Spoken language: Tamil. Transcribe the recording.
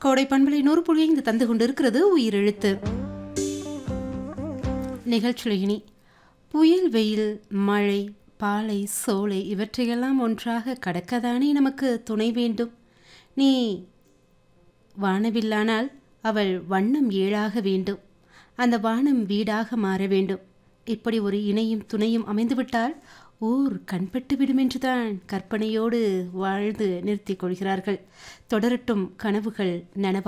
கோடை பண்பலை நூறு புள்ளி ஐந்து தந்து கொண்டிருக்கிறது உயிரெழுத்து நிகழ்ச்சியினி புயல் வெயில் மழை பாலை சோலை இவற்றையெல்லாம் ஒன்றாக கடக்கதானே நமக்கு துணை வேண்டும் நீ வானவில்லானால் அவள் வண்ணம் ஏழாக வேண்டும் அந்த வானம் வீடாக மாற வேண்டும் இப்படி ஒரு இணையும் துணையும் அமைந்துவிட்டால் ஊர் கண்பட்டு விடும் என்றுதான் கற்பனையோடு வாழ்ந்து நிறுத்திக் கொள்கிறார்கள் தொடரட்டும் கனவுகள் நனவா